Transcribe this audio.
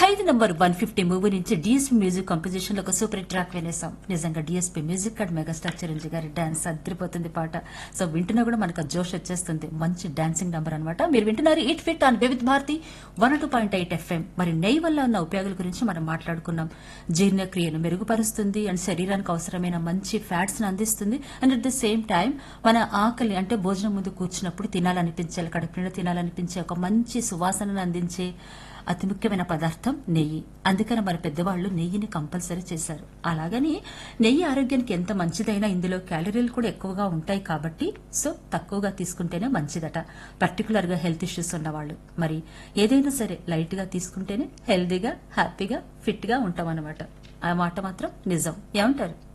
ఖైదీ number one fifty movie నుంచి DSP music composition లో ఒక సూపర్ ట్రాక్ వినేసాం నిజంగా DSP music card megastar Chiranjeevi గారి డాన్స్ అదిరిపోతుంది పాట సో వింటున్నా కూడా మనకు ఆ జోష్ వచ్చేస్తుంది మంచి డాన్సింగ్ నంబర్ అన్నమాట మీరు వింటున్నారు it fit on Vividh Bharati one two point eight FM మరి నెయ్యి వల్ల ఉన్న ఉపయోగాల గురించి మనం మాట్లాడుకున్నాం జీర్ణక్రియను మెరుగుపరుస్తుంది అండ్ శరీరానికి అవసరమైన మంచి ఫ్యాట్స్ ని అందిస్తుంది and at the same time మన ఆకలి అంటే భోజనం ముందు కూర్చున్నప్పుడు తినాలనిపించాలి కడుపు నిండా తినాలనిపించే ఒక మంచి సువాసనను అందించే అతి ముఖ్యమైన పదార్థం నెయ్యి అందుకని మన పెద్దవాళ్ళు నెయ్యిని కంపల్సరీ చేశారు అలాగని నెయ్యి ఆరోగ్యానికి ఎంత మంచిదైనా ఇందులో క్యాలరీలు కూడా ఎక్కువగా ఉంటాయి కాబట్టి సో తక్కువగా తీసుకుంటేనే మంచిదట పర్టికులర్ గా హెల్త్ ఇష్యూస్ ఉన్నవాళ్ళు మరి ఏదైనా సరే లైట్ గా తీసుకుంటేనే హెల్దీగా హ్యాపీగా ఫిట్ గా ఉంటాం అన్నమాట ఆ మాట మాత్రం నిజం ఏమంటారు